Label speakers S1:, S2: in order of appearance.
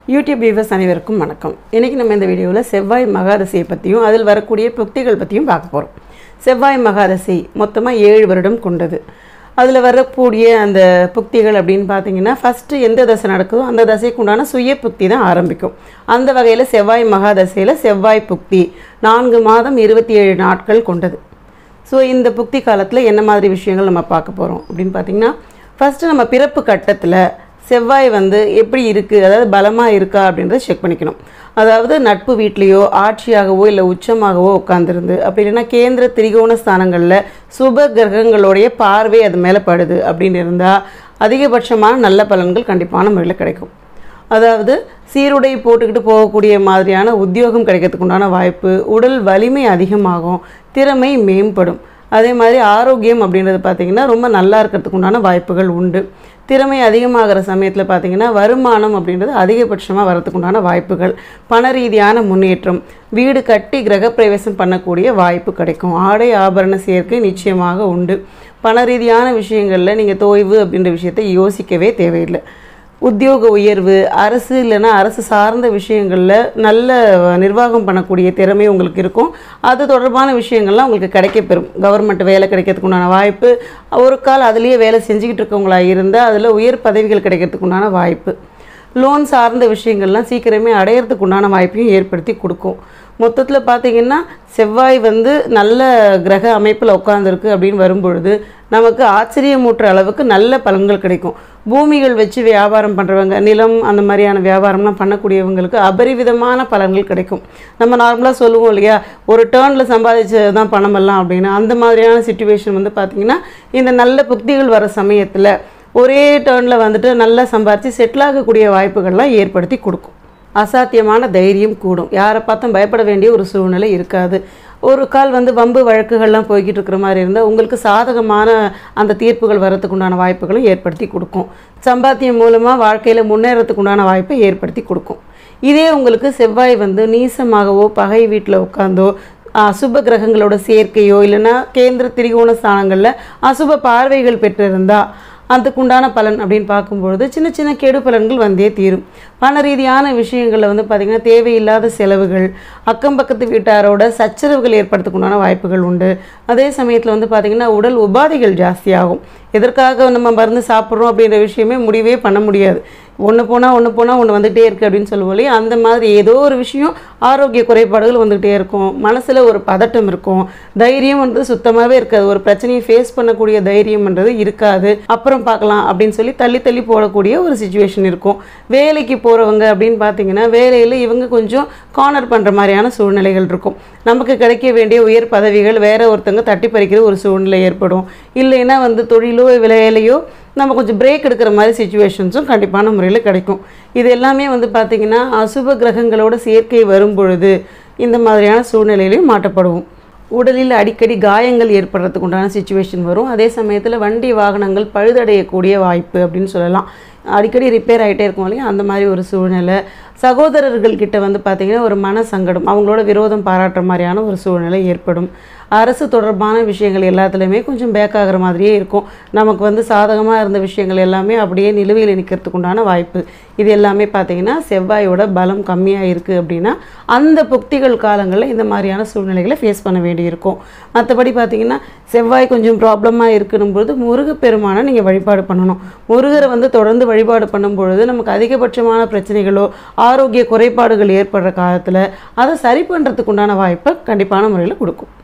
S1: YouTube viewers அனைவருக்கும் வணக்கம் இன்றைக்கி நம்ம இந்த வீடியோவில் செவ்வாய் மகாதசையை பற்றியும் அதில் வரக்கூடிய புக்திகள் பற்றியும் பார்க்க போகிறோம் செவ்வாய் மகாதசை மொத்தமாக ஏழு வருடம் கொண்டது அதில் வரக்கூடிய அந்த புக்திகள் அப்படின்னு பார்த்தீங்கன்னா ஃபஸ்ட்டு எந்த தசை நடக்குதோ அந்த தசைக்கு உண்டான சுய புக்தி தான் ஆரம்பிக்கும் அந்த வகையில் செவ்வாய் மகாதசையில் செவ்வாய் புக்தி நான்கு மாதம் இருபத்தி ஏழு நாட்கள் கொண்டது ஸோ இந்த புக்தி காலத்தில் என்ன மாதிரி விஷயங்கள் நம்ம பார்க்க போகிறோம் அப்படின்னு பார்த்தீங்கன்னா ஃபஸ்ட்டு நம்ம பிறப்பு கட்டத்தில் செவ்வாய் வந்து எப்படி இருக்குது அதாவது பலமாக இருக்கா அப்படின்றத செக் பண்ணிக்கணும் அதாவது நட்பு வீட்லேயோ ஆட்சியாகவோ இல்லை உச்சமாகவோ உட்காந்துருந்து அப்படி இல்லைன்னா கேந்திர திரிகோண ஸ்தானங்களில் சுப கிரகங்களுடைய பார்வை அது மேலே படுது அப்படின்னு இருந்தால் அதிகபட்சமான நல்ல பலன்கள் கண்டிப்பான முறையில் கிடைக்கும் அதாவது சீருடை போட்டுக்கிட்டு போகக்கூடிய மாதிரியான உத்தியோகம் கிடைக்கிறதுக்கு உண்டான வாய்ப்பு உடல் வலிமை அதிகமாகும் திறமை மேம்படும் அதே மாதிரி ஆரோக்கியம் அப்படின்றது பார்த்திங்கன்னா ரொம்ப நல்லா இருக்கிறதுக்கு உண்டான வாய்ப்புகள் உண்டு திறமை அதிகமாகிற சமயத்தில் பார்த்திங்கன்னா வருமானம் அப்படின்றது அதிகபட்சமாக வரதுக்கு உண்டான வாய்ப்புகள் பண ரீதியான முன்னேற்றம் வீடு கட்டி கிரகப்பிரவேசம் பண்ணக்கூடிய வாய்ப்பு கிடைக்கும் ஆடை ஆபரண சேர்க்கை நிச்சயமாக உண்டு பண ரீதியான விஷயங்களில் நீங்கள் தோய்வு அப்படின்ற விஷயத்தை யோசிக்கவே தேவையில்லை உத்தியோக உயர்வு அரசு இல்லைன்னா அரசு சார்ந்த விஷயங்களில் நல்ல நிர்வாகம் பண்ணக்கூடிய திறமை உங்களுக்கு இருக்கும் அது தொடர்பான விஷயங்கள்லாம் உங்களுக்கு கிடைக்கப்பெறும் கவர்மெண்ட் வேலை கிடைக்கிறதுக்கு உண்டான வாய்ப்பு ஒரு கால் அதுலேயே வேலை செஞ்சுக்கிட்டு இருக்கவங்களா இருந்தால் அதில் உயர் பதவிகள் கிடைக்கிறதுக்கு உண்டான வாய்ப்பு லோன் சார்ந்த விஷயங்கள்லாம் சீக்கிரமே அடையிறதுக்கு உண்டான வாய்ப்பையும் ஏற்படுத்தி கொடுக்கும் மொத்தத்தில் பார்த்தீங்கன்னா செவ்வாய் வந்து நல்ல கிரக அமைப்பில் உட்காந்துருக்கு அப்படின்னு வரும்பொழுது நமக்கு ஆச்சரியமூட்டுற அளவுக்கு நல்ல பலன்கள் கிடைக்கும் பூமிகள் வச்சு வியாபாரம் பண்ணுறவங்க நிலம் அந்த மாதிரியான வியாபாரம்லாம் பண்ணக்கூடியவங்களுக்கு அபரிவிதமான பலன்கள் கிடைக்கும் நம்ம நார்மலாக சொல்லுவோம் இல்லையா ஒரு டேர்னில் சம்பாதிச்சது தான் பணமெல்லாம் அப்படின்னு அந்த மாதிரியான சுச்சுவேஷன் வந்து பார்த்திங்கன்னா இந்த நல்ல புக்திகள் வர சமயத்தில் ஒரே டேர்னில் வந்துட்டு நல்லா சம்பாரித்து செட்டில் ஆகக்கூடிய வாய்ப்புகள்லாம் ஏற்படுத்தி கொடுக்கும் அசாத்தியமான தைரியம் கூடும் யாரை பார்த்தும் பயப்பட வேண்டிய ஒரு சூழ்நிலை இருக்காது ஒரு கால் வந்து வம்பு வழக்குகள்லாம் போய்கிட்டு இருக்கிற மாதிரி இருந்தால் உங்களுக்கு சாதகமான அந்த தீர்ப்புகள் வரத்துக்கு உண்டான வாய்ப்புகளும் ஏற்படுத்தி கொடுக்கும் சம்பாத்தியம் மூலமாக வாழ்க்கையில் முன்னேறத்துக்கு உண்டான வாய்ப்பை ஏற்படுத்தி கொடுக்கும் இதே உங்களுக்கு செவ்வாய் வந்து நீசமாகவோ பகை வீட்டில் உட்காந்தோ அசுப கிரகங்களோட சேர்க்கையோ இல்லைன்னா கேந்திர திரிகோண ஸ்தானங்களில் அசுப பார்வைகள் பெற்றிருந்தால் அதுக்குண்டான பலன் அப்படின்னு பார்க்கும்பொழுது சின்ன சின்ன கெடு பலன்கள் வந்தே தீரும் பண ரீதியான விஷயங்களில் வந்து பார்த்திங்கன்னா தேவையில்லாத செலவுகள் அக்கம் பக்கத்து வீட்டாரோட சச்சரவுகள் ஏற்படுறதுக்குண்டான வாய்ப்புகள் உண்டு அதே சமயத்தில் வந்து பார்த்திங்கன்னா உடல் உபாதைகள் ஜாஸ்தியாகும் எதற்காக நம்ம மருந்து சாப்பிட்றோம் அப்படின்ற விஷயமே முடிவே பண்ண முடியாது ஒன்று போனால் ஒன்று போனால் ஒன்று வந்துகிட்டே இருக்குது அப்படின்னு சொல்லுவோம் இல்லையா அந்த மாதிரி ஏதோ ஒரு விஷயம் ஆரோக்கிய குறைபாடுகள் வந்துகிட்டே இருக்கும் மனசில் ஒரு பதட்டம் இருக்கும் தைரியம்ன்றது சுத்தமாகவே இருக்காது ஒரு பிரச்சனையை ஃபேஸ் பண்ணக்கூடிய தைரியம்ன்றது இருக்காது அப்புறம் பார்க்கலாம் அப்படின்னு சொல்லி தள்ளி தள்ளி போடக்கூடிய ஒரு சுச்சுவேஷன் இருக்கும் வேலைக்கு போகிறவங்க அப்படின்னு பார்த்தீங்கன்னா வேலையில் இவங்க கொஞ்சம் கார்னர் பண்ணுற மாதிரியான சூழ்நிலைகள் இருக்கும் நமக்கு கிடைக்க வேண்டிய உயர் பதவிகள் வேற ஒருத்தங்க தட்டி பறிக்கிற ஒரு சூழ்நிலை ஏற்படும் இல்லைன்னா வந்து தொழிலோ வேலையோ நம்ம கொஞ்சம் பிரேக் எடுக்கிற மாதிரி சுச்சுவேஷன்ஸும் கண்டிப்பான முறையில் கிடைக்கும் இது எல்லாமே வந்து பார்த்திங்கன்னா அசுப கிரகங்களோட சேர்க்கை வரும் பொழுது இந்த மாதிரியான சூழ்நிலையிலையும் மாற்றப்படுவோம் உடலில் அடிக்கடி காயங்கள் ஏற்படுறதுக்கு உண்டான சுச்சுவேஷன் வரும் அதே சமயத்தில் வண்டி வாகனங்கள் பழுதடையக்கூடிய வாய்ப்பு அப்படின்னு சொல்லலாம் அடிக்கடி ரிப்பேர் ஆகிட்டே இருக்கும் இல்லையா அந்த மாதிரி ஒரு சூழ்நிலை சகோதரர்கள் கிட்ட வந்து பார்த்திங்கன்னா ஒரு மன சங்கடம் அவங்களோட விரோதம் பாராட்டுற மாதிரியான ஒரு சூழ்நிலை ஏற்படும் அரசு தொடர்பான விஷயங்கள் எல்லாத்துலேயுமே கொஞ்சம் பேக் ஆகிற மாதிரியே இருக்கும் நமக்கு வந்து சாதகமாக இருந்த விஷயங்கள் எல்லாமே அப்படியே நிலுவையில் நிற்கிறதுக்கு உண்டான வாய்ப்பு இது எல்லாமே பார்த்திங்கன்னா செவ்வாயோட பலம் கம்மியாக இருக்குது அப்படின்னா அந்த புக்திகள் காலங்களில் இந்த மாதிரியான சூழ்நிலைகளை ஃபேஸ் பண்ண வேண்டியிருக்கும் மற்றபடி பார்த்திங்கன்னா செவ்வாய் கொஞ்சம் ப்ராப்ளமாக இருக்கணும்போது முருகப்பெருமானை நீங்கள் வழிபாடு பண்ணணும் முருகரை வந்து தொடர்ந்து வழிபாடு பண்ணும் பொழுது நமக்கு அதிகபட்சமான பிரச்சனைகளோ ஆரோக்கிய குறைபாடுகள் ஏற்படுற காலத்தில் அதை சரி பண்ணுறதுக்கு உண்டான வாய்ப்பை கண்டிப்பான முறையில் கொடுக்கும்